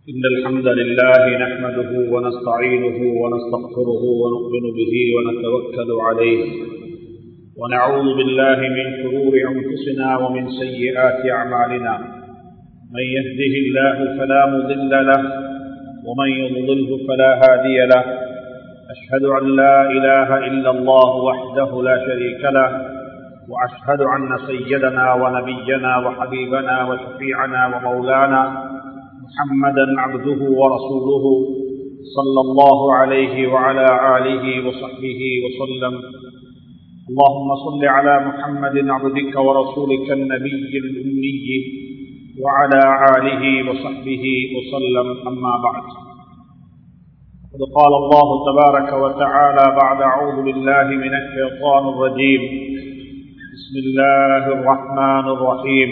إن الحمد لله نحمده ونستعينه ونستغفره ونؤمن به ونتوكل عليه ونعوذ بالله من شرور أنفسنا ومن سيئات أعمالنا من يهده الله فلا مضل له ومن يضلله فلا هادي له أشهد أن لا إله إلا الله وحده لا شريك له وأشهد أن سيدنا ونبينا وحبيبنا وشفيعنا ومولانا محمدا عبده ورسوله صلى الله عليه وعلى آله وصحبه وسلم اللهم صل على محمد عبدك ورسولك النبي الأمي وعلى آله وصحبه وسلم أما بعد قد قال الله تبارك وتعالى بعد أعوذ بالله من الشيطان الرجيم بسم الله الرحمن الرحيم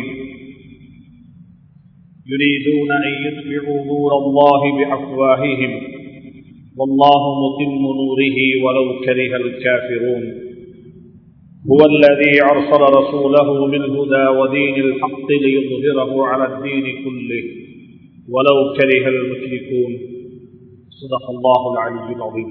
يريدون أن يطفئوا نور الله بأفواههم والله متم نوره ولو كره الكافرون هو الذي أرسل رسوله بالهدى ودين الحق ليظهره على الدين كله ولو كره المشركون صدق الله العلي العظيم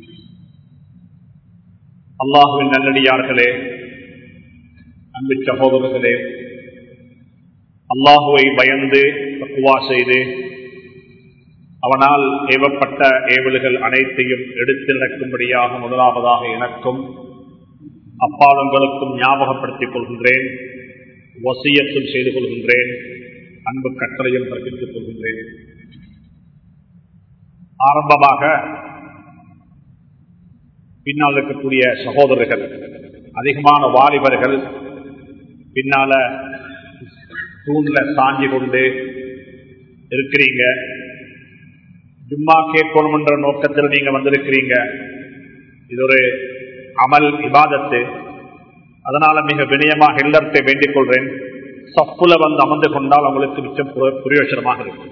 அல்லாஹுவின் நல்லடியார்களே அன்பு சகோதரர்களே அல்லாஹுவை பயந்து தக்குவா செய்து அவனால் ஏவப்பட்ட ஏவல்கள் அனைத்தையும் எடுத்து நடக்கும்படியாக முதலாவதாக எனக்கும் அப்பாலங்களுக்கும் ஞாபகப்படுத்திக் கொள்கின்றேன் வசியத்தும் செய்து கொள்கின்றேன் அன்பு கட்டளையும் பிறப்பித்துக் கொள்கின்றேன் ஆரம்பமாக பின்னால் இருக்கக்கூடிய சகோதரர்கள் அதிகமான வாலிபர்கள் பின்னால தூண்ல சாஞ்சி கொண்டு இருக்கிறீங்க ஜும்மா கேட்கணும் என்ற நோக்கத்தில் நீங்க வந்திருக்கிறீங்க இது ஒரு அமல் இபாதத்து அதனால மிக வினயமாக இல்லத்தை வேண்டிக் கொள்றேன் சப்புல வந்து அமர்ந்து கொண்டால் அவங்களுக்கு மிச்சம் பிரயோஜனமாக இருக்கும்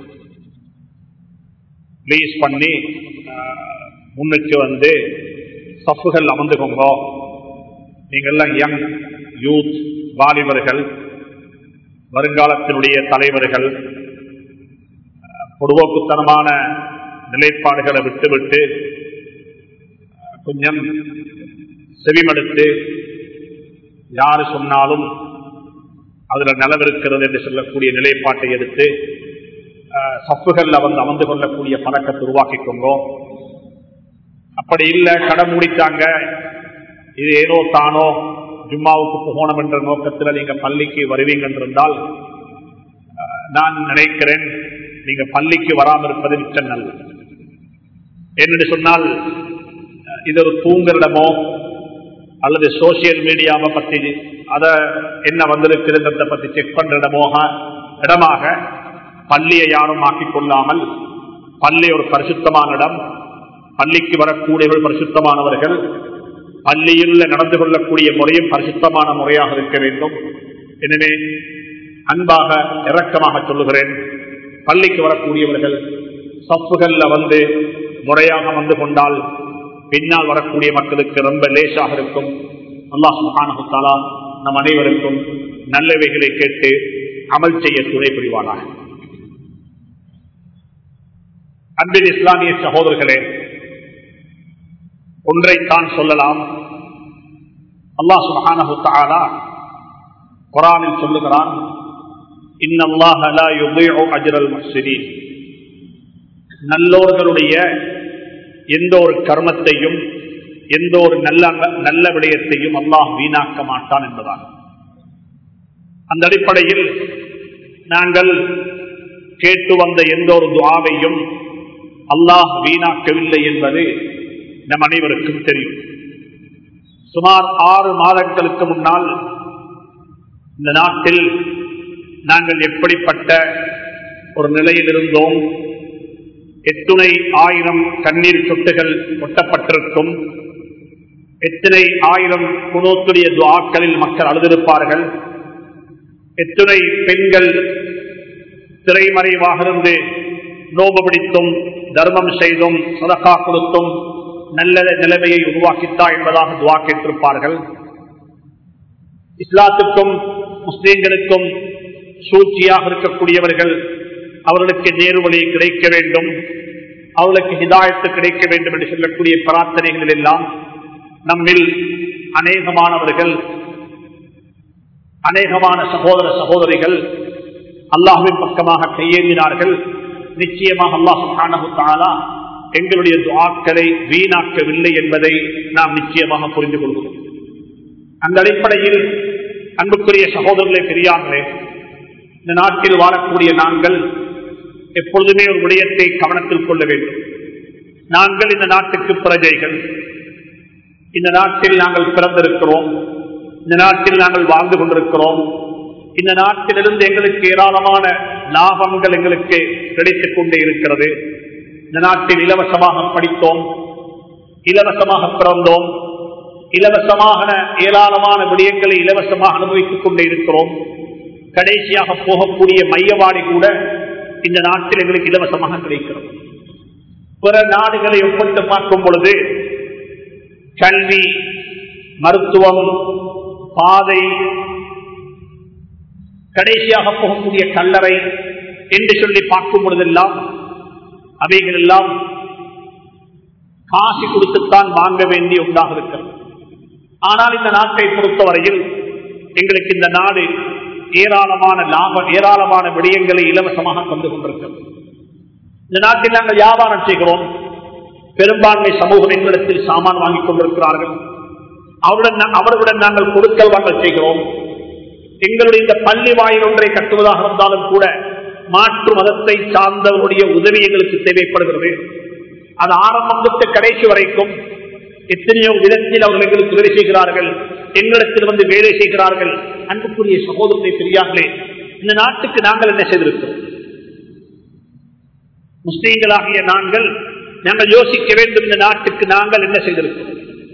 ப்ளீஸ் பண்ணி முன்னுக்கு வந்து சப்புகள் அமர்ந்துக்கோங்க நீங்கள்லாம் யங் யூத் வாலிபர்கள் வருங்காலத்தினுடைய தலைவர்கள் பொதுவோக்குத்தனமான நிலைப்பாடுகளை விட்டுவிட்டு கொஞ்சம் செவிமடுத்து யாரு சொன்னாலும் அதுல நலவிருக்கிறது என்று சொல்லக்கூடிய நிலைப்பாட்டை எடுத்து சப்புகள்ல வந்து அமர்ந்து கொள்ளக்கூடிய பழக்கத்தை உருவாக்கிக்கோங்க அப்படி இல்லை கடை மூடித்தாங்க இது ஏதோ தானோ ஜும்மாவுக்கு போகணும் என்ற நோக்கத்தில் நீங்க பள்ளிக்கு வருவீங்க என்றிருந்தால் நான் நினைக்கிறேன் நீங்க பள்ளிக்கு வராமல் இருப்பது மிச்சம் நல்லது என்று சொன்னால் இது ஒரு தூங்குறடமோ அல்லது சோசியல் மீடியாவை பத்தி அத என்ன வந்திருக்கிறத பத்தி செக் பண்ற இடமோ இடமாக பள்ளியை யாரும் ஆக்கிக் கொள்ளாமல் பள்ளி ஒரு பரிசுத்தமான இடம் பள்ளிக்கு வரக்கூடியவர்கள் பரிசுத்தமானவர்கள் பள்ளியில் நடந்து கொள்ளக்கூடிய முறையும் பரிசுத்தமான முறையாக இருக்க வேண்டும் எனவே அன்பாக இரக்கமாக சொல்லுகிறேன் பள்ளிக்கு வரக்கூடியவர்கள் சப்புகள்ல வந்து முறையாக வந்து கொண்டால் பின்னால் வரக்கூடிய மக்களுக்கு ரொம்ப லேசாக இருக்கும் அல்லாஹ் சுகானகுத்தாலா நம் அனைவருக்கும் நல்லவைகளை கேட்டு அமல் செய்ய துணை புரிவானாக அன்பின் இஸ்லாமிய சகோதரர்களே ஒன்றைத்தான் சொல்லலாம் அல்லாஹ் சுபஹானஹு தஆலா குர்ஆனில் சொல்லுகிறான் இன்னல்லாஹ லா யுதீஉ அஜ்ரல் முஹ்சினீன் நல்லோர்களுடைய எந்த ஒரு கர்மத்தையும் எந்த ஒரு நல்ல நல்ல விடயத்தையும் அல்லாஹ் வீணாக்க மாட்டான் என்பதான் அந்த அடிப்படையில் நாங்கள் கேட்டு வந்த எந்த ஒரு துவாவையும் அல்லாஹ் வீணாக்கவில்லை என்பது நம் அனைவருக்கும் தெரியும் சுமார் ஆறு மாதங்களுக்கு முன்னால் இந்த நாட்டில் நாங்கள் எப்படிப்பட்ட ஒரு நிலையில் இருந்தோம் எத்துணை ஆயிரம் கண்ணீர் சொட்டுகள் ஒட்டப்பட்டிருக்கும் எத்தனை ஆயிரம் குணோத்துடைய துவாக்களில் மக்கள் அழுதிருப்பார்கள் எத்துணை பெண்கள் திரைமறைவாக இருந்து நோபு பிடித்தும் தர்மம் செய்தும் சதகா கொடுத்தும் நல்ல நிலைமையை உருவாக்கித்தா என்பதாக துவா கேட்டிருப்பார்கள் இஸ்லாத்துக்கும் முஸ்லீம்களுக்கும் சூழ்ச்சியாக இருக்கக்கூடியவர்கள் அவர்களுக்கு நேர்வழி கிடைக்க வேண்டும் அவர்களுக்கு ஹிதாயத்து கிடைக்க வேண்டும் என்று சொல்லக்கூடிய பிரார்த்தனைகள் எல்லாம் நம்மில் அநேகமானவர்கள் அநேகமான சகோதர சகோதரிகள் அல்லாஹுவின் பக்கமாக கையேந்தினார்கள் நிச்சயமாக அல்லாஹு காணகுத்தாலா எங்களுடைய துவாக்களை வீணாக்கவில்லை என்பதை நாம் நிச்சயமாக புரிந்து கொள்கிறோம் அந்த அடிப்படையில் அன்புக்குரிய சகோதரர்களே பெரியார்களே இந்த நாட்டில் வாழக்கூடிய நாங்கள் எப்பொழுதுமே ஒரு விடயத்தை கவனத்தில் கொள்ள வேண்டும் நாங்கள் இந்த நாட்டுக்கு பிரஜைகள் இந்த நாட்டில் நாங்கள் பிறந்திருக்கிறோம் இந்த நாட்டில் நாங்கள் வாழ்ந்து கொண்டிருக்கிறோம் இந்த நாட்டிலிருந்து எங்களுக்கு ஏராளமான லாபங்கள் எங்களுக்கு கிடைத்துக் கொண்டே இருக்கிறது இந்த நாட்டில் இலவசமாக படித்தோம் இலவசமாக பிறந்தோம் இலவசமாக ஏராளமான விடயங்களை இலவசமாக அனுபவித்துக் கொண்டே இருக்கிறோம் கடைசியாக போகக்கூடிய மையவாடி கூட இந்த நாட்டில் எங்களுக்கு இலவசமாக கிடைக்கிறது பிற நாடுகளை ஒப்பிட்டு பார்க்கும் பொழுது கல்வி மருத்துவம் பாதை கடைசியாக போகக்கூடிய கல்லறை என்று சொல்லி பார்க்கும் பொழுதெல்லாம் அவைகள் எல்லாம் காசு கொடுத்துத்தான் வாங்க வேண்டிய ஒன்றாக இருக்கிறது ஆனால் இந்த நாட்டை பொறுத்தவரையில் எங்களுக்கு இந்த நாடு ஏராளமான லாபம் ஏராளமான விடயங்களை இலவசமாக தந்து கொண்டிருக்கிறது இந்த நாட்டில் நாங்கள் வியாபாரம் செய்கிறோம் பெரும்பான்மை சமூகம் எங்களிடத்தில் சாமான் வாங்கிக் கொண்டிருக்கிறார்கள் அவருடன் அவர்களுடன் நாங்கள் கொடுக்கல் வாங்கல் செய்கிறோம் எங்களுடைய இந்த பள்ளி வாயில் ஒன்றை கட்டுவதாக இருந்தாலும் கூட மாற்று மதத்தை சார்ந்தவருடைய உதவி எங்களுக்கு தேவைப்படுகிறது அது ஆரம்பம் தொட்டு கடைசி வரைக்கும் எத்தனையோ விதத்தில் அவர்கள் எங்களுக்கு உதவி செய்கிறார்கள் எங்களிடத்தில் வந்து வேலை செய்கிறார்கள் அன்புக்குரிய சகோதரத்தை பெரியார்களே இந்த நாட்டுக்கு நாங்கள் என்ன செய்திருக்கிறோம் முஸ்லீம்களாகிய நாங்கள் நாங்கள் யோசிக்க வேண்டும் இந்த நாட்டுக்கு நாங்கள் என்ன செய்திருக்கிறோம்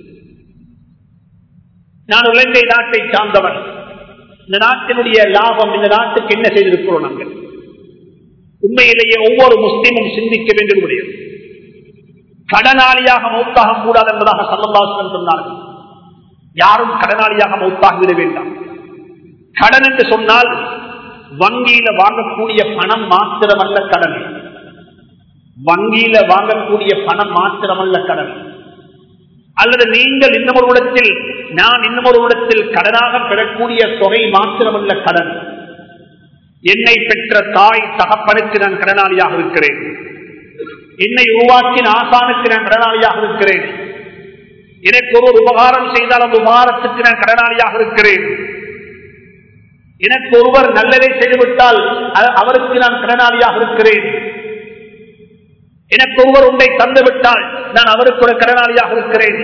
நான் இலங்கை நாட்டை சார்ந்தவன் இந்த நாட்டினுடைய லாபம் இந்த நாட்டுக்கு என்ன செய்திருக்கிறோம் நாங்கள் உண்மையிலேயே ஒவ்வொரு முஸ்லீமும் சிந்திக்க வேண்டும் முடியும் கடனாளியாக மௌத்தாக கூடாது என்பதாக சல்லல்லாசன் சொன்னார்கள் யாரும் கடனாளியாக மௌத்தாகிவிட வேண்டாம் கடன் என்று சொன்னால் வங்கியில வாங்கக்கூடிய பணம் மாத்திரமல்ல கடன் வங்கியில வாங்கக்கூடிய பணம் மாத்திரமல்ல கடன் அல்லது நீங்கள் இன்னமொரு இடத்தில் நான் இன்னமொரு இடத்தில் கடனாக பெறக்கூடிய தொகை மாத்திரமல்ல கடன் என்னை பெற்ற தாய் தகப்பனுக்கு நான் கடனாளியாக இருக்கிறேன் என்னை உருவாக்கின ஆசானுக்கு நான் கடனாளியாக இருக்கிறேன் எனக்கு ஒரு உபகாரம் செய்தால் அந்த உபகாரத்துக்கு நான் கடனாளியாக இருக்கிறேன் எனக்கு ஒருவர் நல்லதை செய்துவிட்டால் அவருக்கு நான் கடனாளியாக இருக்கிறேன் எனக்கு ஒருவர் உன்னை தந்துவிட்டால் நான் அவருக்கு ஒரு கடனாளியாக இருக்கிறேன்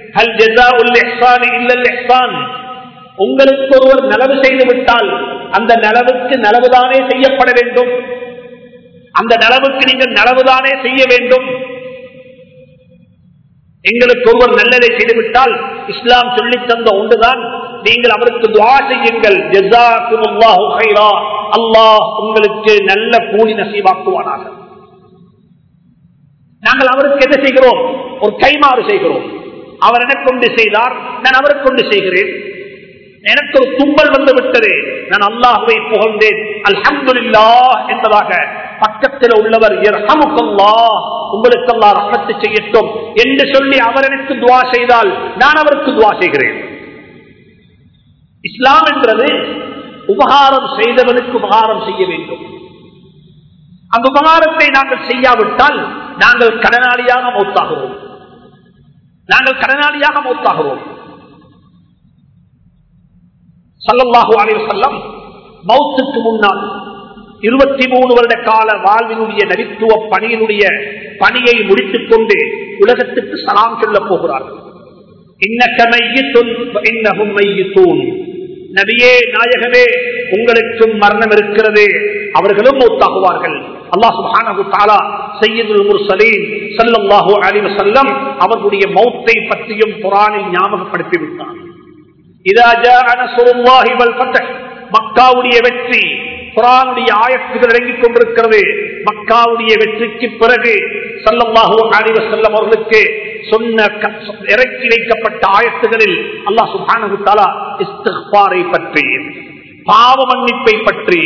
உங்களுக்கு ஒருவர் நலவு செய்து விட்டால் அந்த நலவுக்கு நலவுதானே செய்யப்பட வேண்டும் அந்த நலவுக்கு நீங்கள் நலவுதானே செய்ய வேண்டும் எங்களுக்கு ஒருவர் நல்லதை செய்துவிட்டால் இஸ்லாம் சொல்லி தந்த ஒன்றுதான் நீங்கள் அவருக்கு துவா செய்யுங்கள் அல்லாஹ் உங்களுக்கு நல்ல கூலி நசீவாக்குவானாக நாங்கள் அவருக்கு என்ன செய்கிறோம் ஒரு கைமாறு செய்கிறோம் அவர் எனக்கு கொண்டு செய்தார் நான் அவருக்கு கொண்டு செய்கிறேன் எனக்கு ஒரு தும்பல் வந்து விட்டது நான் அல்லாஹுவை புகழ்ந்தேன் அல்ஹம்துல்லா என்பதாக பக்கத்தில் உள்ளவர் உங்களுக்கு அல்லா ரஹத்து செய்யட்டும் என்று சொல்லி அவர் எனக்கு துவா செய்தால் நான் அவருக்கு துவா செய்கிறேன் இஸ்லாம் என்றது உபகாரம் செய்தவனுக்கு உபகாரம் செய்ய வேண்டும் அந்த உபகாரத்தை நாங்கள் செய்யாவிட்டால் நாங்கள் கடனாளியாக மௌத்தாகிறோம் நாங்கள் கடனாளியாக மௌத்தாகிறோம் சல்லல்லாஹு அலைஹி வஸல்லம் மௌத்துக்கு முன்னால் இருபத்தி மூணு வருட கால வாழ்வினுடைய நடித்துவ பணியினுடைய பணியை முடித்துக் கொண்டு உலகத்துக்கு சலாம் சொல்ல போகிறார்கள் நபியே நாயகமே உங்களுக்கும் மரணம் இருக்கிறது அவர்களும் மௌத்தாகுவார்கள் அல்லாஹ் சுப்ஹானஹு தஆலா சையதுல் முர்சலீன் ஸல்லல்லாஹு அலைஹி வஸல்லம் அவர்களுடைய மௌத்தை பற்றியும் குர்ஆனில் ஞாபகப்படுத்தி விட்டார் இதா ஜாஅ நஸ்ருல்லாஹி வல் ஃபத்ஹ் மக்காவுடைய வெற்றி குரானுடைய ஆயத்துகள் இறங்கிக் கொண்டிருக்கிறது மக்காவுடைய வெற்றிக்கு பிறகு சல்லல்லாஹு அலைஹி வஸல்லம் அவர்களுக்கு சொன்ன இறக்கி வைக்கப்பட்ட ஆயத்துகளில் அல்லாஹ் சுப்ஹானஹு தஆலா இஸ்திக்பாரை பற்றி பாவ மன்னிப்பை பற்றி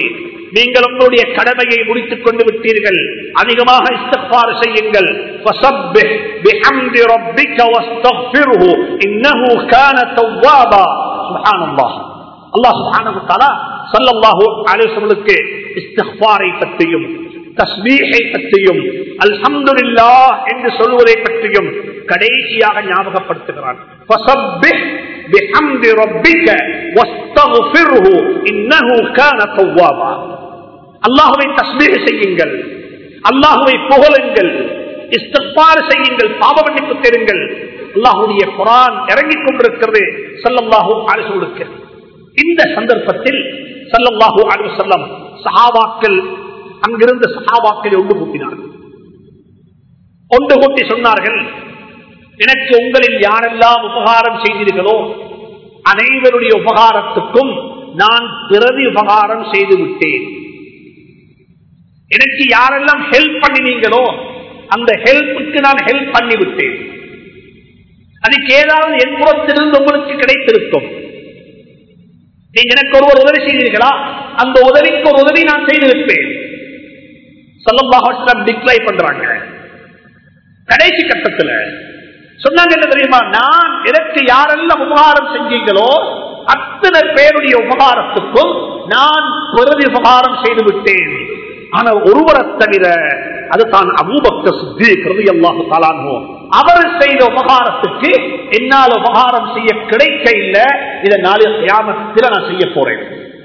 நீங்கள் உங்களுடைய கடமையை முடித்துக் கொண்டு விட்டீர்கள் அதிகமாக இஸ்திக்பார் செய்யுங்கள் فسبح بحمد ربك واستغفره انه كان توابا سبحان الله அல்லாஹ் சுப்ஹானஹு வ தஆலா ஸல்லல்லாஹு அலைஹி வஸல்லுக்கு இஸ்திக்பாரை பற்றியும் தஸ்பீஹை பற்றியும் அல்ஹம்துலில்லாஹ் என்று சொல்வதை பற்றியும் கடைசியாக ஞாபகப்படுத்துகிறான் فسبح بحمد ربك واستغفره انه كان توابا அல்லாஹுவை தஸ்பீஹ் செய்யுங்கள் அல்லாஹுவை புகழுங்கள் இஸ்திக்பார் செய்யுங்கள் பாவ மன்னிப்பு தேடுங்கள் அல்லாஹுடைய குரான் இறங்கிக் கொண்டிருக்கிறது ஸல்லல்லாஹு அலைஹி வஸல்லுக்கு இந்த சந்தர்ப்பத்தில் ஸல்லல்லாஹு அலைஹி வஸல்லம் சஹாபாக்கள் அங்கிருந்த சஹாபாக்களை ஒன்று கூட்டினார்கள் ஒன்று கூட்டி சொன்னார்கள் எனக்கு உங்களில் யாரெல்லாம் உபகாரம் செய்தீர்களோ அனைவருடைய உபகாரத்துக்கும் நான் பிறகு உபகாரம் செய்து விட்டேன் எனக்கு யாரெல்லாம் ஹெல்ப் பண்ணினீங்களோ அந்த ஹெல்ப்புக்கு நான் ஹெல்ப் பண்ணி விட்டேன் அதுக்கு ஏதாவது என் புறத்திலிருந்து உங்களுக்கு கிடைத்திருக்கும் நீங்க எனக்கு ஒருவர் உதவி செய்தீர்களா அந்த உதவிக்கு ஒரு உதவி நான் செய்திருப்பேன் சொல்லம்பாக டிக்ளை பண்றாங்க கடைசி கட்டத்துல சொன்னாங்க என்ன தெரியுமா நான் எனக்கு யாரெல்லாம் உபகாரம் செஞ்சீங்களோ அத்தனை பேருடைய உபகாரத்துக்கும் நான் பிறகு உபகாரம் செய்து விட்டேன் ஆனால் ஒருவரை தவிர அதுதான் அபூபக்க சுத்தி கிருதி அல்லாஹு தாலானோ அவர் செய்த உபகாரத்துக்கு என்னால் உபகாரம் செய்ய கிடைக்க இல்லை இதை நாளைய கியாமத்தில் நான் செய்ய போறேன்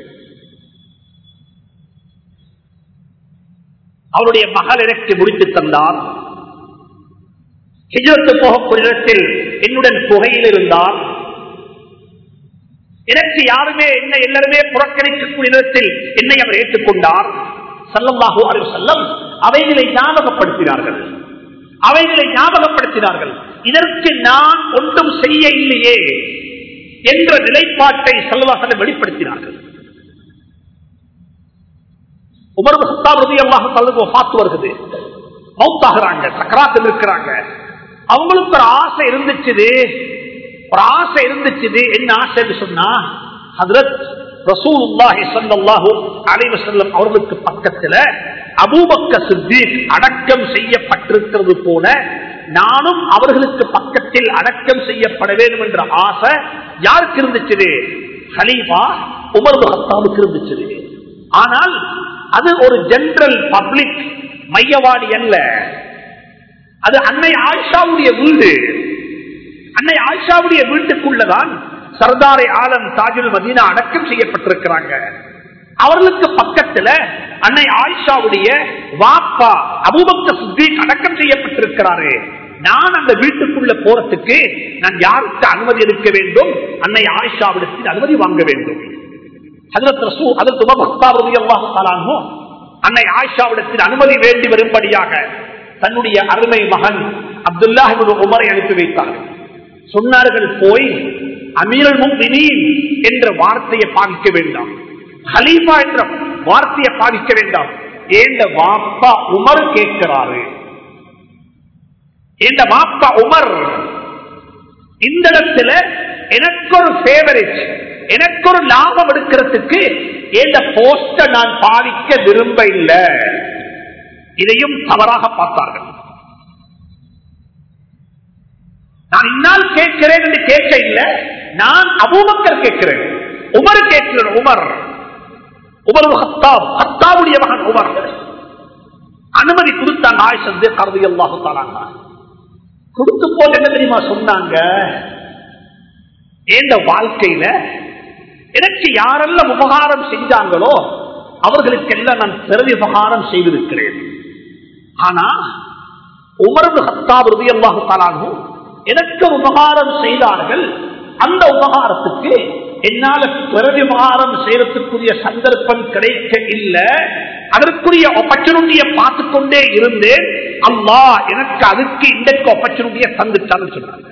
அவருடைய மகள் எனக்கு முடித்து தந்தார் ஹிஜரத்து போகக்கூடிய இடத்தில் என்னுடன் புகையில் இருந்தார் எனக்கு யாருமே என்ன எல்லாருமே புறக்கணிக்கக்கூடிய இடத்தில் என்னை அவர் ஏற்றுக்கொண்டார் சல்லல்லாஹு அலைஹி வஸல்லம் அவைகளை ஞாபகப்படுத்தினார்கள் அவைகளை ஞாபகப்படுத்தினார்கள் இதற்கு நான் ஒன்றும் செய்ய இல்லையே என்ற நிலைப்பாட்டை செல்வாசனை வெளிப்படுத்தினார்கள் உமர் ஹத்தாபதி அல்லாஹ் தலகு பார்த்து வருகிறது மௌத்தாகிறாங்க சக்கராத்தில் இருக்கிறாங்க அவங்களுக்கு ஒரு ஆசை இருந்துச்சு ஒரு ஆசை இருந்துச்சு என்ன ஆசைன்னு சொன்னா ஹதரத் ரசூலுல்லாஹி ஸல்லல்லாஹு அலைஹி வஸல்லம் அவர்களுக்கு பக்கத்துல அபூபக்க சித்தீக் அடக்கம் செய்யப்பட்டிருக்கிறது போல நானும் அவர்களுக்கு பக்கத்தில் அடக்கம் செய்யப்பட வேண்டும் என்ற ஆசை யாருக்கு இருந்துச்சு ஹலீஃபா உமர் ஹத்தாவுக்கு இருந்துச்சு ஆனால் அது ஒரு ஜெனரல் பப்ளிக் மையவாடி அல்ல அது அன்னை ஆயிஷாவுடைய வீடு அன்னை ஆயிஷாவுடைய வீட்டுக்குள்ளதான் சர்தாரை ஆலம் தாஜுல் மதீனா அடக்கம் செய்யப்பட்டிருக்கிறாங்க அவர்களுக்கு பக்கத்துல அன்னை ஆயிஷாவுடைய வாப்பா அபூபக்க சுத்தி அடக்கம் செய்யப்பட்டிருக்கிறாரு நான் அந்த வீட்டுக்குள்ள போறதுக்கு நான் யாருக்கு அனுமதி எடுக்க வேண்டும் அன்னை ஆயிஷாவிடத்தில் அனுமதி வாங்க வேண்டும் அன்னை ஆயிஷாவிடத்தில் அனுமதி வேண்டி வரும்படியாக தன்னுடைய அருமை மகன் அப்துல்லாஹிபுல் உமரை அனுப்பி வைத்தார்கள் சொன்னார்கள் போய் அமீரல் முக்மினீன் என்ற வார்த்தையை பாதிக்க வேண்டாம் ஹலீஃபா என்ற வார்த்தையை பாதிக்க வேண்டாம் ஏண்ட வாப்பா உமர் கேட்கிறாரு இந்த வாப்பா உமர் இந்த இடத்துல எனக்கு ஒரு ஃபேவரேட் எனக்கு ஒரு லாபம் எடுக்கிறதுக்கு இந்த போஸ்ட நான் பாதிக்க விரும்ப இல்லை இதையும் தவறாக பார்த்தார்கள் நான் இன்னால் கேட்கிறேன் என்று கேட்க இல்லை நான் அபூபக்கர் கேட்கிறேன் உமர் கேட்கிறேன் உமர் உமர் ஹத்தாப் ஹத்தாவுடைய மகன் உமர் அனுமதி கொடுத்தாங்க ஆயுஷந்து கருதி அல்லாஹு தாராங்க கொடுத்து போது என்ன தெரியுமா சொன்னாங்க இந்த வாழ்க்கையில எனக்கு யாரெல்லாம் உபகாரம் செஞ்சாங்களோ அவர்களுக்கெல்லாம் நான் பிறகு உபகாரம் செய்திருக்கிறேன் ஆனா உமரது ஹத்தாப் அல்லாஹு தாலாகும் எனக்கு உபகாரம் செய்தார்கள் அந்த உபகாரத்துக்கு என்னால பிரதிபாரம் செய்யறதுக்குரிய சந்தர்ப்பம் கிடைக்க இல்லை அதற்குரிய ஆப்பர்ச்சுனிட்டியை பார்த்து கொண்டே இருந்தேன் அம்மா எனக்கு அதுக்கு இன்றைக்கு ஆப்பர்ச்சுனிட்டியை தந்துட்டான்னு சொன்னாங்க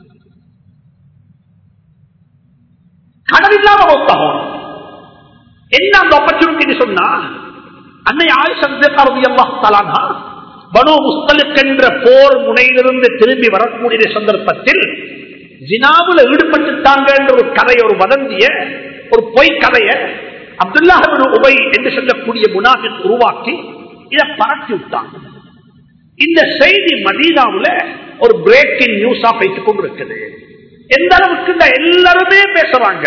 கடலில்லாம மொத்தகம் என்ன அந்த ஆப்பர்ச்சுனிட்டி சொன்னா அன்னை ஆயுஷந்தா பனு முஸ்தலுக்கு என்ற போர் முனையிலிருந்து திரும்பி வரக்கூடிய சந்தர்ப்பத்தில் ஜினாவுல ஈடுபட்டுட்டாங்க என்ற ஒரு கதை ஒரு வதந்திய ஒரு பொய் கதைய அப்துல்லாஹின் உபை என்று சொல்லக்கூடிய முனாஃபிக் உருவாக்கி இதை பரப்பி விட்டாங்க இந்த செய்தி மதீனாவுல ஒரு பிரேக்கிங் நியூஸா வைத்துக் கொண்டிருக்குது எந்த அளவுக்கு இந்த எல்லாருமே பேசுறாங்க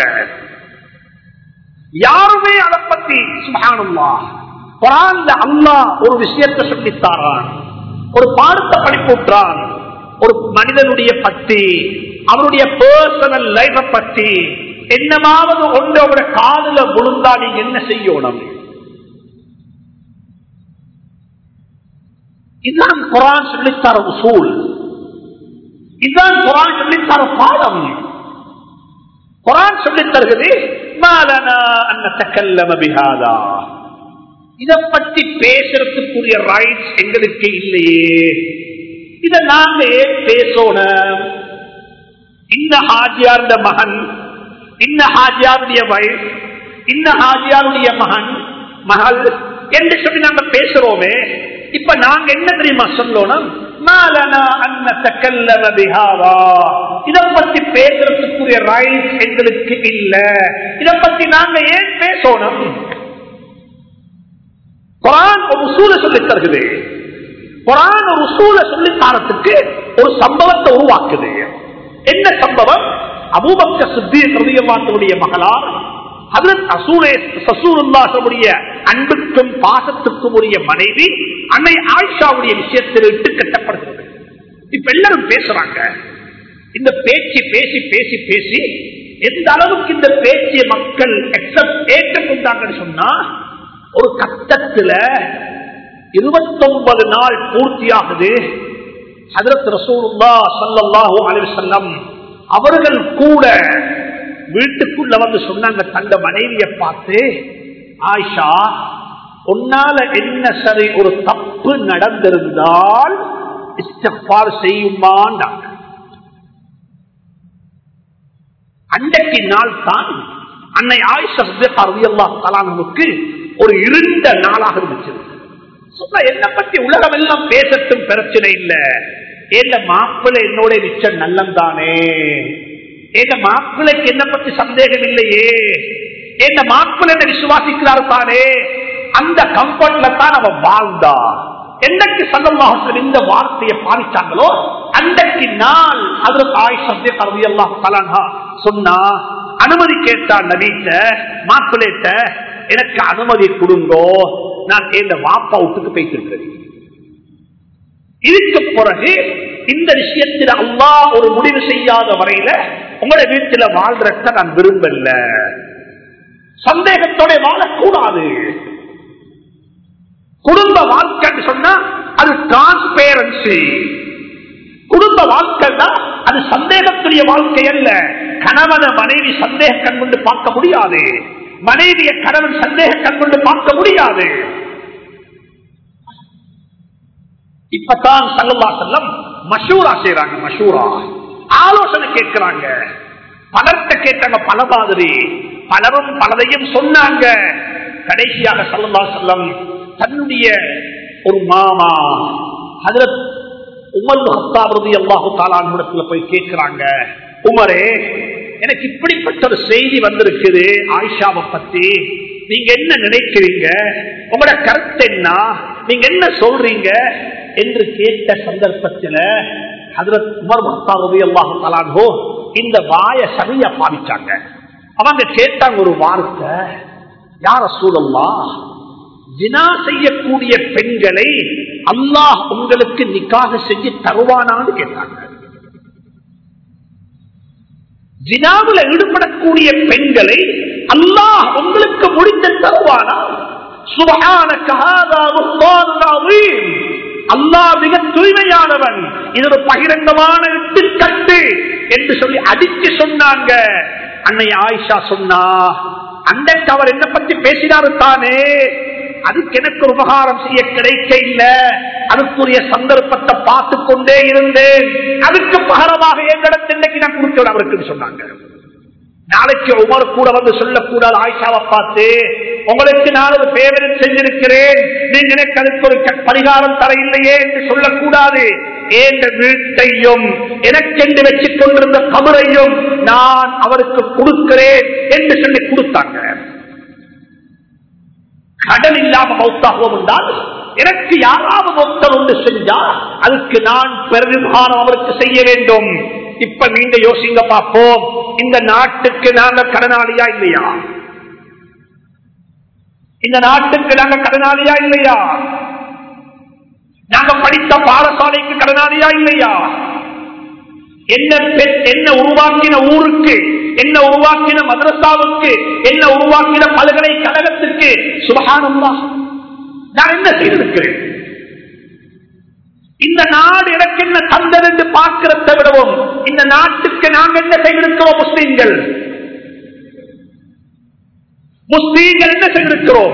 யாருமே அதை பத்தி சுபானுல்லா குரான்ல அல்லாஹ் ஒரு விஷயத்தை சொல்லித்தாரான் ஒரு பாடத்தை படிப்புற்றான் ஒரு மனிதனுடைய பத்தி அவருடைய பர்சனல் லைஃப பத்தி என்னமாவது ஒன்று அவட காதுல விழுந்தா நீங்க என்ன செய்யணும் இதுதான் குரான் சொல்லித்தர உசூல் இதுதான் குரான் சொல்லித்தர பாடம் குரான் சொல்லித் தருகிறது மாலனா அன்ன தக்கல்லம பிஹாதா இத பத்தி பேசுறதுக்குரிய ரைட்ஸ் எங்களுக்கு இல்லையே இத நாங்க ஏன் பேசணும் இந்த ஹாஜியாருடைய மகன் இந்த ஹாஜியாருடைய வயசு இந்த ஹாஜியாருடைய மகன் மகள் என்று சொல்லி நாங்க பேசுறோமே இப்ப நாங்க என்ன தெரியுமா சொல்லணும் மாலனா அன்ன தக்கல்லம பிஹாதா இத பத்தி பேசுறதுக்குரிய ரைட்ஸ் எங்களுக்கு இல்ல இத பத்தி நாங்க ஏன் பேசணும் குரான் ஒரு உசூல சொல்லி தருகுது குரான் ஒரு உசூல சொல்லி தாரத்துக்கு ஒரு சம்பவத்தை உருவாக்குது என்ன சம்பவம் அபூபக்க சுத்தி பிரதியமாத்தனுடைய மகளார் சசூருல்லாசனுடைய அன்புக்கும் பாசத்துக்கும் உரிய மனைவி அன்னை ஆயிஷாவுடைய விஷயத்தில் இட்டு கட்டப்படுகிறது இப்ப எல்லாரும் பேசுறாங்க இந்த பேச்சு பேசி பேசி பேசி எந்த அளவுக்கு இந்த பேச்சிய மக்கள் ஏற்றுக்கொண்டாங்கன்னு சொன்னா ஒரு கட்டத்துல இருபத்தொன்பது நாள் பூர்த்தியாகுது ஹதரத் ரசூலுல்லா சல்லல்லாஹு அலைஹி வஸல்லம் அவர்கள் கூட வீட்டுக்குள்ள வந்து சொன்னாங்க தந்த மனைவியை பார்த்து ஆயிஷா உன்னால என்ன சரி ஒரு தப்பு நடந்திருந்தால் இஸ்திஃபார் செய்யுமாண்டாங்க அன்றைக்கு நாள் தான் அன்னை ஆயிஷா தலானுக்கு ஒரு இருண்ட நாளாக இருந்துச்சு சொன்ன என்ன பத்தி உலகம் எல்லாம் பேசட்டும் பிரச்சனை இல்ல ஏந்த மாப்பிள்ளை என்னோட நிச்சயம் நல்லம் தானே ஏந்த மாப்பிள்ளைக்கு என்ன பத்தி சந்தேகம் இல்லையே ஏந்த மாப்பிள்ளை என்ன விசுவாசிக்கிறார் தானே அந்த கம்ஃபர்ட்ல தான் அவன் வாழ்ந்தா என்னைக்கு சங்கமாக இந்த வார்த்தையை பாதிச்சாங்களோ அன்றைக்கு நாள் அது தாய் சத்திய கருவி எல்லாம் கலங்கா சொன்னா அனுமதி கேட்டான் நபீட்ட மாப்பிள்ளைட்ட எனக்கு அனுமதி கொடுங்கோ நான் இந்த வாப்பா விட்டுக்கு போய்த்திருக்கிறேன் இதுக்கு பிறகு இந்த விஷயத்தில் அல்லா ஒரு முடிவு செய்யாத வரையில உங்களோட வீட்டில வாழ்றத நான் விரும்பல சந்தேகத்தோட வாழக்கூடாது குடும்ப வாழ்க்கைன்னு சொன்னா அது டிரான்ஸ்பேரன்சி குடும்ப வாழ்க்கைன்னா அது சந்தேகத்துடைய வாழ்க்கை அல்ல கணவன மனைவி சந்தேக கண் கொண்டு பார்க்க முடியாது மனைவிய கணவன் சந்தேக கண் கொண்டு பார்க்க முடியாது இப்பதான் சல்லா செல்லம் மஷூரா செய்யறாங்க மஷூரா ஆலோசனை கேட்கிறாங்க பலர்கிட்ட கேட்டாங்க பல மாதிரி பலரும் பலதையும் சொன்னாங்க கடைசியாக சல்லா செல்லம் தன்னுடைய ஒரு மாமா அதுல உமர் ஹத்தாபதி அல்லாஹு தாலானிடத்துல போய் கேட்கிறாங்க உமரே எனக்கு இப்படிப்பட்ட ஒரு செய்தி வந்திருக்குது ஆயிஷாவை பத்தி நீங்க என்ன நினைக்கிறீங்க உங்களோட கருத்து என்ன நீங்க என்ன சொல்றீங்க என்று கேட்ட சந்தர்ப்பத்தில் ஹதரத் உமர் மத்தாரதி அல்லாஹு தலான்ஹோ இந்த வாய சரியா பாவிச்சாங்க அவங்க கேட்டாங்க ஒரு வார்த்தை யார சூழல்லா ஜினா செய்யக்கூடிய பெண்களை அல்லாஹ் உங்களுக்கு நிக்காக செஞ்சு தருவானான்னு கேட்டாங்க ஜினாவில் ஈடுபடக்கூடிய பெண்களை அல்லாஹ் உங்களுக்கு முடித்து தருவானா சுபகான அல்லாஹ் மிக தூய்மையானவன் இது ஒரு பகிரங்கமான இட்டுக்கட்டு என்று சொல்லி அடிச்சு சொன்னாங்க அன்னை ஆயிஷா சொன்னா அன்றைக்கு அவர் என்ன பத்தி பேசினாரு தானே அதுக்கு எனக்கு ஒரு உபகாரம் செய்ய கிடைக்க இல்ல அதுக்குரிய சந்தர்ப்பத்தை பார்த்து கொண்டே இருந்தேன் அதுக்கு பகரமாக எங்களிடத்தில் இன்னைக்கு நான் கொடுக்க அவருக்கு சொன்னாங்க நாளைக்கு உமர் கூட வந்து சொல்லக்கூடாது ஆயிஷாவை பார்த்து உங்களுக்கு நான் ஒரு பேவரன் செஞ்சிருக்கிறேன் நீங்க எனக்கு அதுக்கு ஒரு பரிகாரம் தர இல்லையே என்று சொல்லக்கூடாது ஏந்த வீட்டையும் எனக்கென்று வச்சுக் கொண்டிருந்த கபரையும் நான் அவருக்கு கொடுக்கிறேன் என்று சொல்லி கொடுத்தாங்க கடன் இல்லாம மௌத்தாகவும் என்றால் எனக்கு யாராவது ஒருத்தர் ஒன்று செஞ்சா அதுக்கு நான் பெருமானம் அவருக்கு செய்ய வேண்டும் இப்ப நீங்க யோசிங்க பார்ப்போம் இந்த நாட்டுக்கு நாங்க கடனாளியா இல்லையா இந்த நாட்டுக்கு நாங்க கடனாளியா இல்லையா நாங்க படித்த பாடசாலைக்கு கடனாளியா இல்லையா என்ன பெண் என்ன உருவாக்கின ஊருக்கு என்ன உருவாக்கின மதரசாவுக்கு என்ன உருவாக்கின பல்கலைக்கழகத்துக்கு சுபகானம்மா நான் என்ன செய்திருக்கிறேன் இந்த நாடு எனக்கு என்ன தந்தது என்று பார்க்கிறத விடவும் இந்த நாட்டுக்கு நாங்கள் என்ன செய்திருக்கிறோம் முஸ்லீம்கள் முஸ்லீம்கள் என்ன செய்திருக்கிறோம்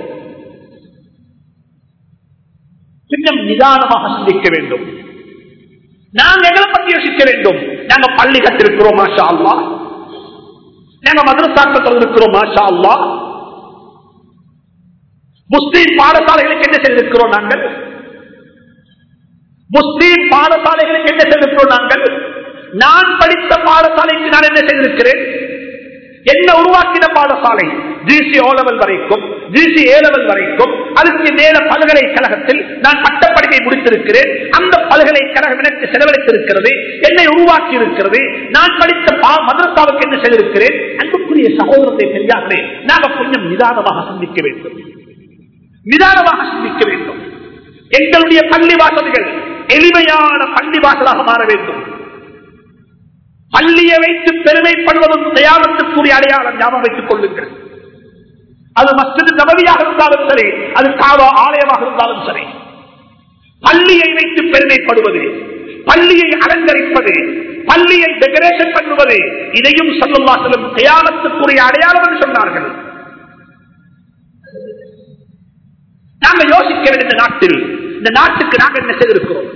கொஞ்சம் நிதானமாக சிந்திக்க வேண்டும் நாங்க எங்களை பத்தி யோசிக்க வேண்டும் நாங்க பள்ளி கட்டிருக்கிறோம் மாஷா அல்லா நாங்க மதுரசாக்கள் இருக்கிறோம் மாஷா அல்லா முஸ்லீம் பாடசாலைகளுக்கு என்ன செய்திருக்கிறோம் நாங்கள் முஸ்லீம் பாடசாலைகளுக்கு என்ன செய்திருக்கிறோம் நாங்கள் நான் படித்த பாடசாலைக்கு நான் என்ன செய்திருக்கிறேன் என்ன உருவாக்கின பாடசாலை ஜிசி ஓ லெவல் வரைக்கும் ஜிசி ஏ லெவல் வரைக்கும் அதுக்கு மேல பல்கலைக்கழகத்தில் நான் பட்டப்படிப்பை முடித்திருக்கிறேன் அந்த பல்கலைக்கழகம் எனக்கு செலவழித்திருக்கிறது என்னை உருவாக்கி இருக்கிறது நான் படித்த பா- மதரசாவுக்கு என்ன செய்திருக்கிறேன் அன்புக்குரிய சகோதரத்தை தெரியாதே நாங்கள் கொஞ்சம் நிதானமாக சிந்திக்க வேண்டும் நிதானமாக சிந்திக்க வேண்டும் எங்களுடைய பள்ளி வாசல்கள் எளிமையான பள்ளி வாசலாக மாற வேண்டும் பள்ளியை வைத்து பெருமைப்படுவதும் தயாரத்துக்குரிய அடையாளம் ஞாபகம் வைத்துக் கொள்ளுங்கள் அது மஸ்ஜித் நபவியாக இருந்தாலும் சரி அது காவா ஆலயமாக இருந்தாலும் சரி பள்ளியை வைத்து பெருமைப்படுவது பள்ளியை அலங்கரிப்பது பள்ளியை டெக்கரேஷன் பண்ணுவது இதையும் சொல்லுமா செல்லும் தயாரத்துக்குரிய அடையாளம் என்று சொன்னார்கள் நாங்க யோசிக்க வேண்டிய இந்த நாட்டில் இந்த நாட்டுக்கு நாங்கள் என்ன செய்திருக்கிறோம்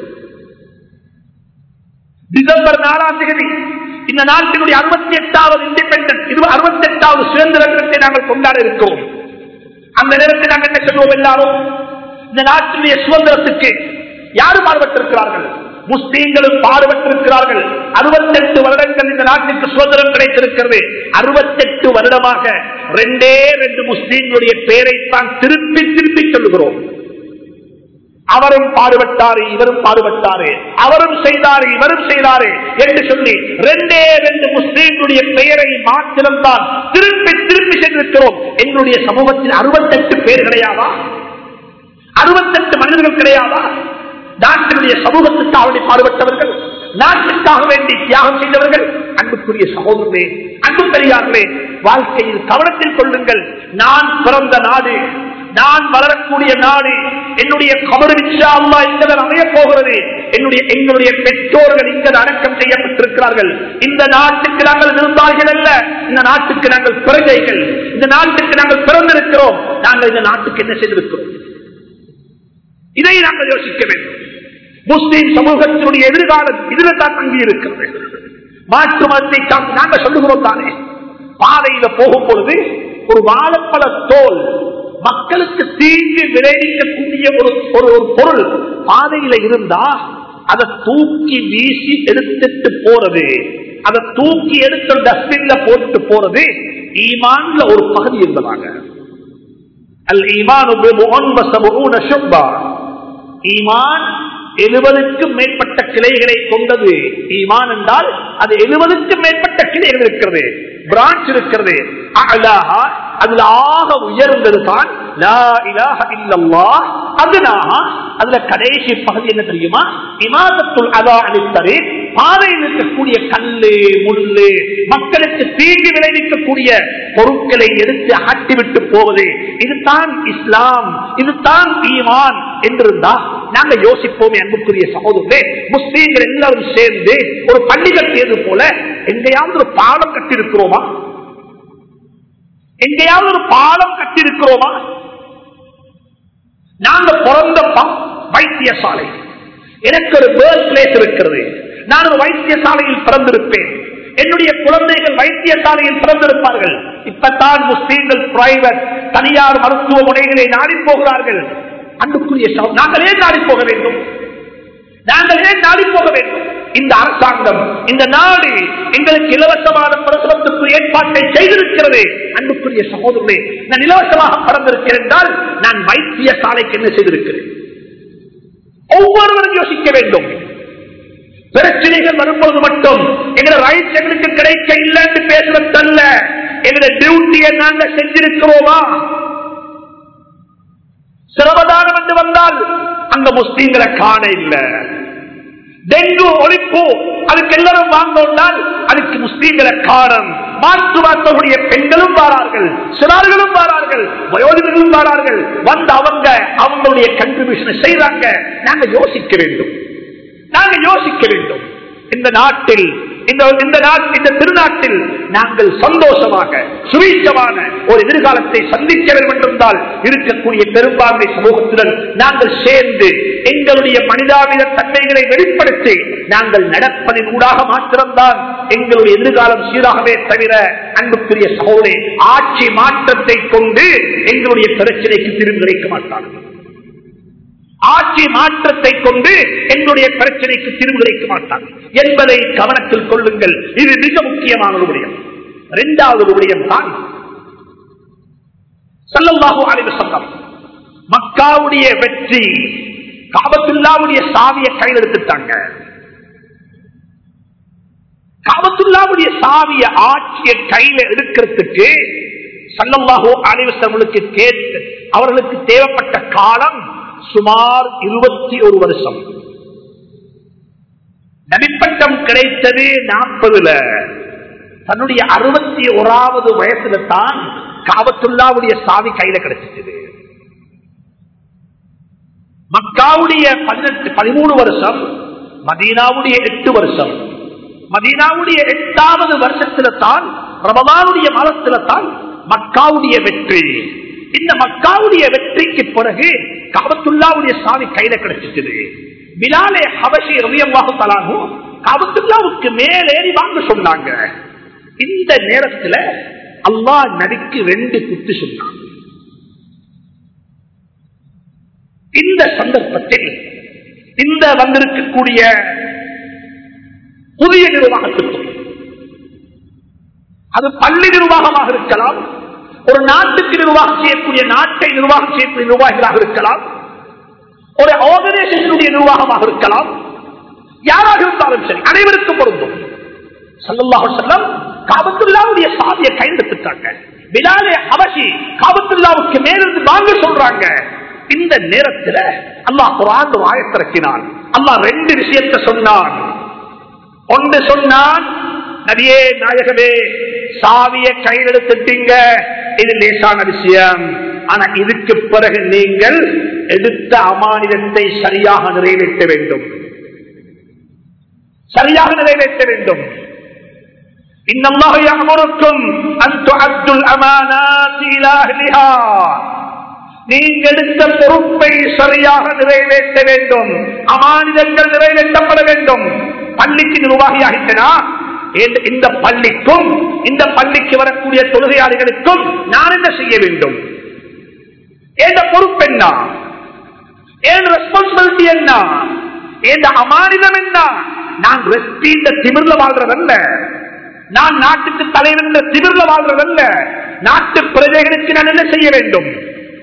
டிசம்பர் நாலாம் தேதி இந்த நாட்டினுடைய அறுபத்தி எட்டாவது இண்டிபெண்டன்ஸ் இது அறுபத்தி எட்டாவது சுதந்திர தினத்தை நாங்கள் கொண்டாட இருக்கிறோம் அந்த நேரத்தில் நாங்கள் என்ன சொல்லுவோம் எல்லாரும் இந்த நாட்டினுடைய சுதந்திரத்துக்கு யாரு பாடுபட்டிருக்கிறார்கள் முஸ்லீம்களும் பாடுபட்டிருக்கிறார்கள் அறுபத்தெட்டு வருடங்கள் இந்த நாட்டுக்கு சுதந்திரம் கிடைத்திருக்கிறது அறுபத்தெட்டு வருடமாக ரெண்டே ரெண்டு முஸ்லீம்களுடைய பெயரைத்தான் திருப்பி திருப்பி சொல்லுகிறோம் அவரும் பாடுபட்டாரு இவரும் பாடுபட்டாரு அவரும் செய்தாரு இவரும் செய்தாரு என்று சொல்லி ரெண்டே ரெண்டு முஸ்லீம்களுடைய பெயரை மாத்திரம்தான் திருப்பி திருப்பி சென்றிருக்கிறோம் எங்களுடைய சமூகத்தில் அறுபத்தெட்டு பேர் கிடையாதா அறுபத்தெட்டு மனிதர்கள் கிடையாதா நாட்டினுடைய சமூகத்துக்கு அவருடைய பாடுபட்டவர்கள் நாட்டுக்காக வேண்டி தியாகம் செய்தவர்கள் அன்புக்குரிய சகோதரர்களே அன்பு பெரியார்களே வாழ்க்கையில் கவனத்தில் கொள்ளுங்கள் நான் பிறந்த நாடு நான் வளரக்கூடிய நாடு என்னுடைய கபரு இன்ஷா அல்லாஹ் இங்கதான் அமைய போகிறது என்னுடைய எங்களுடைய பெற்றோர்கள் இங்க அடக்கம் செய்யப்பட்டிருக்கிறார்கள் இந்த நாட்டுக்கு நாங்கள் விருந்தாளிகள் அல்ல இந்த நாட்டுக்கு நாங்கள் பிரஜைகள் இந்த நாட்டுக்கு நாங்கள் பிறந்திருக்கிறோம் நாங்கள் இந்த நாட்டுக்கு என்ன செய்திருக்கிறோம் இதை நாங்கள் யோசிக்க வேண்டும் முஸ்லீம் சமூகத்தினுடைய எதிர்காலம் இதில் தான் தங்கி இருக்கிறது மாற்று மதத்தை தான் நாங்கள் சொல்லுகிறோம் தானே பாதையில போகும் பொழுது ஒரு வாழைப்பழ தோல் மக்களுக்கு தீங்கு விளைவிக்கக்கூடிய ஒரு ஒரு ஒரு பொருள் பாதையில இருந்தா அதை தூக்கி வீசி எடுத்துட்டு போறது அதை தூக்கி எடுத்து டஸ்ட்பின்ல போட்டு போறது ஈமான்ல ஒரு பகுதி என்பதாக அல் ஈமான் ஈமான் எழுபதுக்கும் மேற்பட்ட கிளைகளை கொண்டது ஈமான் என்றால் அது எழுபதுக்கும் மேற்பட்ட கிளைகள் இருக்கிறது பிரான்ச் இருக்கிறது அஅலாஹா, அதுல ஆக உயர்ந்தது தான் லா இலாஹ இல்லல்லாஹ். அதுனாஹா, அதுல கடைசி பகுதி என்ன தெரியுமா இமாதத்துல் அதா அளித்தரு பாதையில் இருக்கக்கூடிய கல்லு முள்ளு மக்களுக்கு தீங்கு விளைவிக்கக்கூடிய பொருட்களை எடுத்து அகற்றிவிட்டு போவது இதுதான் இஸ்லாம் இதுதான் ஈமான் என்றிருந்தா நாங்க யோசிப்போமே அன்புக்குரிய சகோதரர்களே முஸ்லீம்கள் எல்லாரும் சேர்ந்து ஒரு பள்ளி கட்டியது போல எங்கேயாவது ஒரு பாலம் கட்டியிருக்கிறோமா எங்கேயாவது ஒரு பாலம் கட்டியிருக்கிறோமா நாங்க பிறந்த ப- வைத்தியசாலை எனக்கு ஒரு பேர்த் பிளேஸ் இருக்கிறது நான் ஒரு வைத்தியசாலையில் பிறந்திருப்பேன் என்னுடைய குழந்தைகள் வைத்தியசாலையில் பிறந்திருப்பார்கள் இப்பதான் முஸ்லீம்கள் பிரைவேட் தனியார் மருத்துவமனைகளை நாடி போகிறார்கள் அன்புக்குரிய சகோ- நாங்கள் ஏன் நாடி போக வேண்டும் நாங்கள் ஏன் நாடி போக வேண்டும் இந்த அரசாங்கம் இந்த நாடு எங்களுக்கு இலவசமான பிரசவத்துக்கு ஏற்பாட்டை செய்திருக்கிறது அன்புக்குரிய சகோதரர்களே நான் இலவசமாக பறந்திருக்கிறேன் என்றால் நான் வைத்தியசாலைக்கு என்ன செய்திருக்கிறேன் ஒவ்வொருவரும் யோசிக்க வேண்டும் பிரச்சனைகள் வரும்போது மட்டும் எங்களை ரைட்ஸ் எங்களுக்கு கிடைக்க இல்லைன்னு பேசுவதல்ல எங்களுடைய டியூட்டியை நாங்க செஞ்சிருக்கிறோமா சிரமதானம் என்று வந்தால் அங்க முஸ்லீம்களை காண இல்ல டெங்கு ஒழிப்பு அதுக்கு எல்லாரும் வாங்கோண்டால் அதுக்கு முஸ்லீம்களை காணும் மாற்று வார்த்தைகளுடைய பெண்களும் வாரார்கள் சிறார்களும் வாரார்கள் வயோதிகர்களும் வாரார்கள் வந்து அவங்க அவங்களுடைய கண்ட்ரிபியூஷனை செய்யறாங்க நாங்க யோசிக்க வேண்டும் நாங்க யோசிக்க வேண்டும் இந்த நாட்டில் இந்த இந்த நாட்- இந்த திருநாட்டில் நாங்கள் சந்தோஷமாக சுவீச்சமான ஒரு எதிர்காலத்தை சந்திக்க வேண்டும் என்றிருந்தால் இருக்கக்கூடிய பெரும்பான்மை சமூகத்துடன் நாங்கள் சேர்ந்து எங்களுடைய மனிதாபித தன்மைகளை வெளிப்படுத்தி நாங்கள் நடப்பதின் ஊடாக மாத்திரம்தான் எங்களுடைய எதிர்காலம் சீராகவே தவிர அன்புக்குரிய சகோதரே ஆட்சி மாற்றத்தை கொண்டு எங்களுடைய பிரச்சனைக்கு திரும்பி கிடைக்க மாட்டார்கள் ஆட்சி மாற்றத்தை கொண்டு எங்களுடைய பிரச்சனைக்கு தீர்வு கிடைக்க மாட்டாங்க என்பதை கவனத்தில் கொள்ளுங்கள் இது மிக முக்கியமான ஒரு விடயம் இரண்டாவது ஒரு விடயம் தான் சல்லல்லாஹு அலைஹி வஸல்லம் மக்காவுடைய வெற்றி காபத்துல்லாவுடைய சாவியை கையில் எடுத்துட்டாங்க காபத்துல்லாவுடைய சாவிய ஆட்சியை கையில எடுக்கிறதுக்கு சல்லல்லாஹு அலைவசங்களுக்கு கேட்டு அவர்களுக்கு தேவைப்பட்ட காலம் சுமார் இருபத்தி ஒரு வருஷம் நபிப்பட்டம் கிடைத்தது நாற்பதுல தன்னுடைய அறுபத்தி ஓராவது வயசுல தான் காபத்துல்லாவுடைய சாவி கையில கிடைச்சிட்டது மக்காவுடைய பதினெட்டு பதிமூணு வருஷம் மதீனாவுடைய எட்டு வருஷம் மதீனாவுடைய எட்டாவது வருஷத்துல தான் ரமதானுடைய மாதத்துல தான் மக்காவுடைய வெற்றி இந்த மக்காவுடைய வெற்றிக்கு பிறகு காபத்துல்லாவுடைய சாவி கையில கிடைச்சிட்டது பிலாலே ஹபஷி ரவியல்லாஹு தலாகும் காபத்துல்லாவுக்கு மேலேறி வாங்க சொன்னாங்க இந்த நேரத்துல அல்லாஹ் நபிக்கு ரெண்டு குத்து சொன்னாங்க இந்த சந்தர்ப்பத்தில் இந்த வந்திருக்கக்கூடிய புதிய நிர்வாகத்திற்கும் அது பள்ளி நிர்வாகமாக இருக்கலாம் ஒரு நாட்டுக்கு நிர்வாகம் செய்யக்கூடிய நாட்டை நிர்வாகம் செய்யக்கூடிய நிர்வாகிகளாக இருக்கலாம் ஒரு ஆர்கனைசேஷனுடைய நிர்வாகமாக இருக்கலாம் யாராக இருந்தாலும் சரி அனைவருக்கும் பொருந்தும் சல்லல்லாஹு செல்லம் காபத்துல்லாவுடைய சாதியை கையெழுத்துட்டாங்க பிலாலே அவசி காபத்துல்லாவுக்கு மேலிருந்து வாங்க சொல்றாங்க இந்த நேரத்தில் அல்லாஹ் குரான் ஆயத்திறக்கினான் அல்லாஹ் ரெண்டு விஷயத்தை சொன்னான் ஒன்று சொன்னான் நபியே நாயகமே சாவிய கையில் எடுத்துட்டீங்க இது லேசான விஷயம் ஆனா இதுக்கு பிறகு நீங்கள் எடுத்த அமானிதத்தை சரியாக நிறைவேற்ற வேண்டும் சரியாக நிறைவேற்ற வேண்டும் இன்னமாக யாமருக்கும் அந்த அப்துல் அமானா நீங்க எடுத்த பொறுப்பை சரியாக நிறைவேற்ற வேண்டும் அமானிதங்கள் நிறைவேற்றப்பட வேண்டும் பள்ளிக்கு நிர்வாகியாகிட்டனா இந்த- இந்த பள்ளிக்கும் இந்த பள்ளிக்கு வரக்கூடிய தொழுகையாளிகளுக்கும் நான் என்ன செய்ய வேண்டும் எந்த பொறுப்பு என்ன என் ரெஸ்பான்சிபிலிட்டி என்ன எந்த அமானிதம் என்ன நான் ரெஸ்டி இந்த திமிர்ல வாழ்றதல்ல நான் நாட்டுக்கு தலைவர் என்ற திமிர்ல வாழ்றதல்ல நாட்டு பிரஜைகளுக்கு நான் என்ன செய்ய வேண்டும்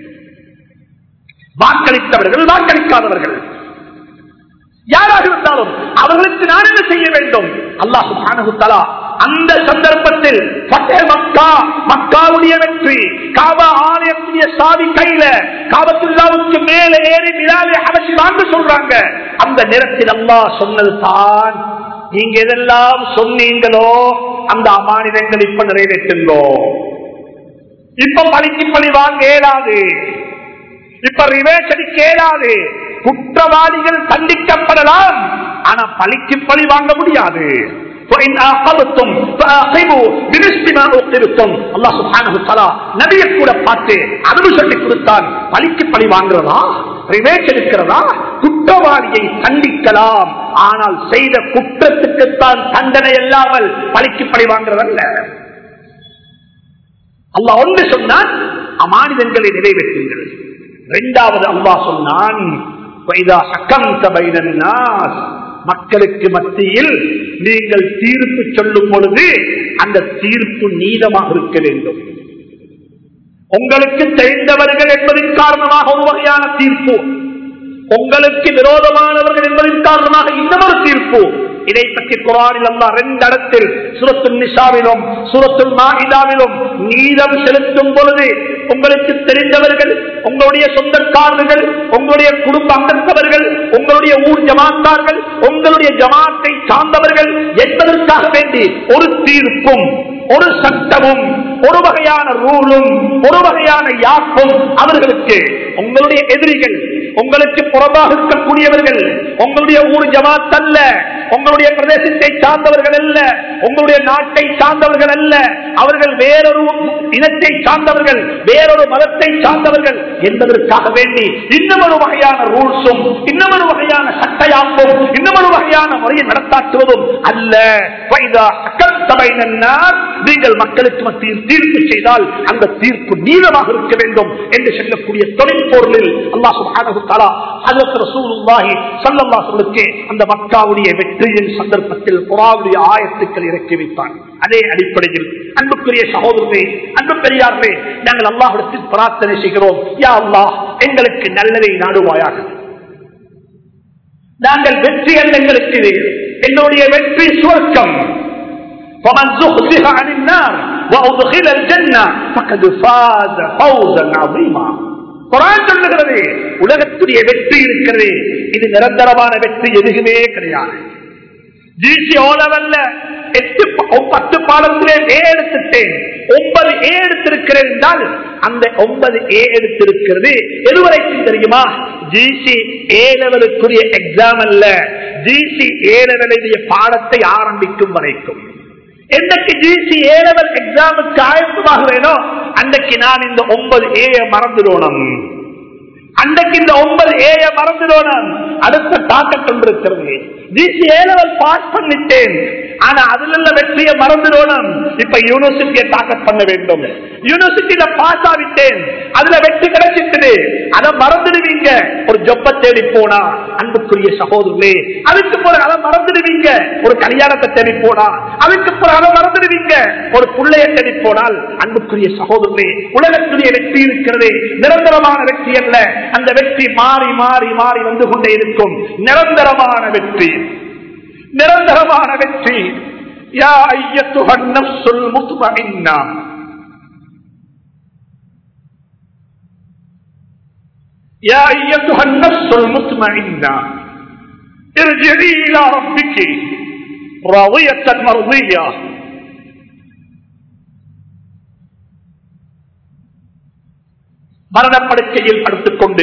வாக்களித்தவர்கள் வாக்களிக்காதவர்கள் யாராக இருந்தாலும் அவர்களுக்கு நான் என்ன செய்ய வேண்டும் அல்லாஹ் சுப்ஹானஹு தஆலா அந்த சந்தர்ப்பத்தில் ஃபத்ஹ் மக்கா மக்காவுடைய வெற்றி காபா ஆலயத்துடைய சாவி கையில காபத்துல்லாவுக்கு மேலே ஏறி பிலாலே ஹபஷி வாங்க சொல்றாங்க அந்த நேரத்தில் அல்லாஹ் சொன்னது தான் நீங்க எதெல்லாம் சொன்னீங்களோ அந்த அமானிதங்கள் இப்ப நிறைவேற்றுங்கோ இப்ப பழிக்கு பழி வாங்க இயலாது இப்ப ரிவேஷ் அடிக்க இயலாது குற்றவாளிகள் தண்டிக்கப்படலாம் ஆனா பழிக்கு பழி வாங்க முடியாது وإن آخذتم فآخذوا بمثل ما أوقفتم. அல்லாஹ் சுப்ஹானஹு வ தஆலா நபியை கூட பார்த்து அறிவு சொல்லி கொடுத்தான் பழிக்கு பழி வாங்குறதா ரிவேஷ் எடுக்கிறதா குற்றவாளியை தண்டிக்கலாம் ஆனால் செய்த குற்றத்துக்குத்தான் தண்டனை இல்லாமல் பழிக்கு பழி வாங்குறதல்ல அல்லாஹ் ஒன்று சொன்னான் அமானிதங்களை நிறைவேற்றுங்கள் இரண்டாவது அல்லாஹ் சொன்னான் "வைதா ஹக்கம்த பைன الناس", மக்களுக்கு மத்தியில் நீங்கள் தீர்ப்பு சொல்லும் பொழுது அந்த தீர்ப்பு நீதமாக இருக்க வேண்டும் உங்களுக்கு தெரிந்தவர்கள் என்பதன் காரணமாக ஒரு வகையான தீர்ப்பு உங்களுக்கு விரோதமானவர்கள் என்பதன் காரணமாக இன்னொரு தீர்ப்பு இதை பற்றி குரானில் அல்லா ரெண்டு இடத்தில் சுரத்துல் நிஷாவிலும் சுரத்துல் மாஹிதாவிலும் நீதம் செலுத்தும் பொழுது உங்களுக்கு தெரிந்தவர்கள் உங்களுடைய சொந்தக்காரர்கள் உங்களுடைய குடும்ப அங்கத்தவர்கள் உங்களுடைய ஊர் ஜமாத்தார்கள் உங்களுடைய ஜமாத்தை சார்ந்தவர்கள் என்பதற்காக வேண்டி ஒரு தீர்ப்பும் ஒரு சட்டமும் ஒரு வகையான ரூலும் ஒரு வகையான யாப்பும் அவர்களுக்கு உங்களுடைய எதிரிகள் உங்களுக்கு புறமாக இருக்கக்கூடியவர்கள் உங்களுடைய ஊர் ஜமாத் அல்ல உங்களுடைய பிரதேசத்தை சார்ந்தவர்கள் அல்ல உங்களுடைய நாட்டை சார்ந்தவர்கள் அல்ல அவர்கள் வேறொரு இனத்தை சார்ந்தவர்கள் வேறொரு மதத்தை சார்ந்தவர்கள் என்பதற்காக வேண்டி இன்னும் ஒரு வகையான ரூல்ஸும் இன்னும் ஒரு வகையான சட்டையாப்பும் இன்னும் ஒரு வகையான முறையை நடத்தாற்றுவதும் அல்ல நீங்கள் மக்களுக்கு மத்தியில் தீர்ப்பு செய்தால் அந்த தீர்ப்பு நீளமாக இருக்க வேண்டும் என்று சொல்லக்கூடிய தொழில் பொருளில் அல்லாஹுக்கு அந்த மக்காவுடைய வெற்றியின் சந்தர்ப்பத்தில் புறாவுடைய ஆயத்துக்கள் இறக்கி வைத்தான் அதே அடிப்படையில் அன்புக்குரிய சகோதரர்களே அன்பு பெரியார்களே நாங்கள் அல்லாஹிடத்தில் பிரார்த்தனை செய்கிறோம் யா அல்லாஹ் எங்களுக்கு நல்லதை நாடுவாயாக நாங்கள் வெற்றி அல்ல எங்களுக்கு என்னுடைய வெற்றி சுவர்க்கம் فمن زحزح عن النار وأدخل الجنة فقد فاز فوزا عظيما குரான் சொல்லுகிறது உலகத்துடைய வெற்றி இருக்கிறது இது நிரந்தரமான வெற்றி எதுவுமே கிடையாது ஜிசி ஓலவல்ல எட்டு பத்து பாடத்திலே ஏ எடுத்துட்டேன் ஒன்பது ஏ எடுத்திருக்கிறேன் என்றால் அந்த ஒன்பது ஏ எடுத்திருக்கிறது எதுவரைக்கும் தெரியுமா ஜிசி ஏ லெவலுக்குரிய எக்ஸாம் அல்ல ஜிசி ஏ லெவலுடைய பாடத்தை ஆரம்பிக்கும் வரைக்கும் என்னைக்கு ஜிசி ஏ லெவல் எக்ஸாமுக்கு ஆயத்தமாகிறேனோ அன்றைக்கு நான் இந்த ஒன்பது ஏய மறந்துடணும் அன்றைக்கு இந்த ஒன்பது ஏய மறந்துடணும் அடுத்த தாக்கத் கொண்டிருக்கிறது ஜிசி ஏ லெவல் பாஸ் பண்ணிட்டேன் ஆனா அதுல உள்ள வெற்றியை மறந்துடணும் இப்ப யூனிவர்சிட்டியை தாக்கத் பண்ண வேண்டும் யூனிவர்சிட்டியில பாஸ் ஆகிட்டேன் அதுல வெற்றி கிடைச்சிட்டு அதை மறந்துடுவீங்க ஒரு ஜொப்ப தேடி போனா அன்புக்குரிய சகோதரர்களே அதுக்கு பிறகு அதை மறந்துடுவீங்க ஒரு கல்யாணத்தை தேடி போனா அதுக்கு பிறகு அதை மறந்துடுவீங்க ஒரு பிள்ளைய தேடி போனால் அன்புக்குரிய சகோதரர்களே உலகத்துடைய வெற்றி இருக்கிறது நிரந்தரமான வெற்றி அல்ல அந்த வெற்றி மாறி மாறி மாறி வந்து கொண்டே இருக்கும் நிரந்தரமான வெற்றி நிரந்தரமான வெற்றி யா ஐயத்துஹன் நஃப்ஸுல் முத்மஇன்னா يا أيتها النفس المطمئنة ارجعي إلى ربك راضية مرضية மரணப்படுக்கையில் படுத்துக் கொண்டு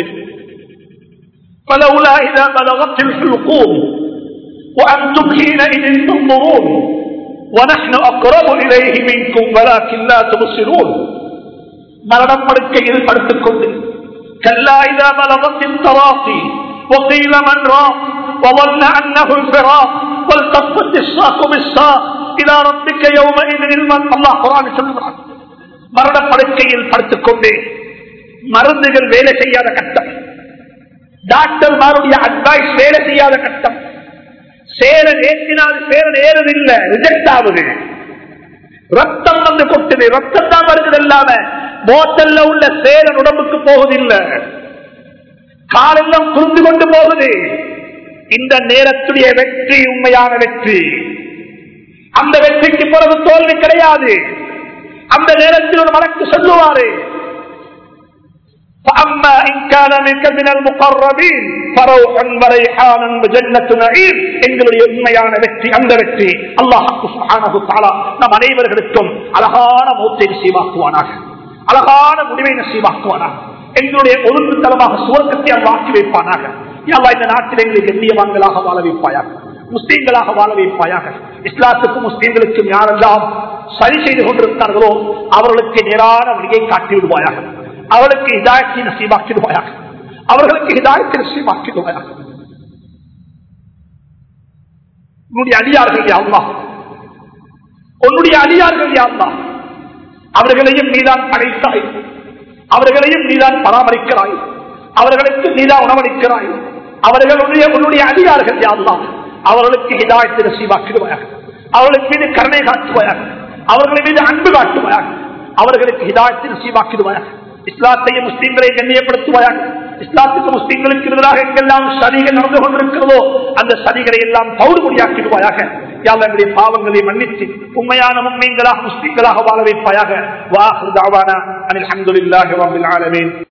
فلولا إذا بلغت الحلقوم وأنتم حينئذ تنظرون ونحن أقرب إليه منكم ولكن لا تبصرون மரணப்படுக்கையில் படுத்துக் கொண்டு كلا إذا بلغت التراقي وقيل من راق وظن أنه الفراق والتفت الساق بالساق إلى ربك يومئذ المن الله قرآن சொல்லுகிறார் மரணப்படுக்கையில் படுத்துக் கொண்டு மருந்துகள் வேலை செய்யாத கட்டம் டாக்டர்மாருடைய அட்வைஸ் வேலை செய்யாத கட்டம் சேரன் ஏற்றினால் சேரன் ஏறதில்லை ரிஜெக்ட் ஆகுது ரத்தம் வந்து கொட்டுது ரத்தம் தான் வருகிறது இல்லாம மோட்டல்ல உள்ள சேரன் உடம்புக்கு போவதில்லை காலெல்லாம் குறுந்து கொண்டு போகுது இந்த நேரத்துடைய வெற்றி உண்மையான வெற்றி அந்த வெற்றிக்கு பிறகு தோல்வி கிடையாது அந்த நேரத்தில் ஒரு வழக்கு சொல்லுவாரு فأما إن كان منك من المقربين فروح وريحان وجنة نعيم எங்களுடைய உண்மையான வெற்றி அந்த வெற்றி அல்லாஹ் சுப்ஹானஹு தஆலா நம் அனைவர்களுக்கும் அழகான மௌத்தை நசீவாக்குவானாக அழகான முடிவை நசீவாக்குவானாக எங்களுடைய ஒழுங்கு தரமாக சுவர்க்கத்தை அல்லாஹ் ஆக்கி வைப்பானாக அல்லாஹ் இந்த நாட்டில் எங்களை கண்ணியவான்களாக வாழ வைப்பாயாக முஸ்லீம்களாக வாழ வைப்பாயாக இஸ்லாத்துக்கும் முஸ்லீம்களுக்கும் யாரெல்லாம் சரி செய்து கொண்டிருக்கிறார்களோ அவர்களுக்கு நேரான வழியை காட்டி விடுவாயாக அவர்களுக்கு இதாயத்தை நசீபாக்கிடுவாயாக அவர்களுக்கு இதாயத்தை நசீபாக்கிடுவாயாக உன்னுடைய அடியார்கள் யாருலா உன்னுடைய அடியார்கள் யாருலா அவர்களையும் நீதான் படைத்தாய் அவர்களையும் நீதான் பராமரிக்கிறாய் அவர்களுக்கு நீதான் உணவளிக்கிறாய் அவர்களுடைய உன்னுடைய அடியார்கள் யாருலா அவர்களுக்கு ஹிதாயத்தை நசீவாக்கிடுவாயாக அவர்களுக்கு மீது கருணை காட்டுவாயாக அவர்கள் மீது அன்பு காட்டுவாயாக அவர்களுக்கு ஹிதாயத்தை நசீவாக்கிடுவாயாக இஸ்லாத்தையும் முஸ்லீம்களை கண்ணியப்படுத்துவாயாக இஸ்லாத்துக்கு முஸ்லீம்களுக்கு எதிராக எங்கெல்லாம் சதிகள் நடந்து கொண்டிருக்கிறதோ அந்த சதிகளை எல்லாம் பௌடுபடியாக்கிடுவாயாக யாருடைய பாவங்களை மன்னித்து உண்மையான முன்மீன்களாக முஸ்லீம்களாக வாழ வைப்பாயாக வாஹ் அனில் அஹமதுல்லாஹி ரபில் ஆலமீன்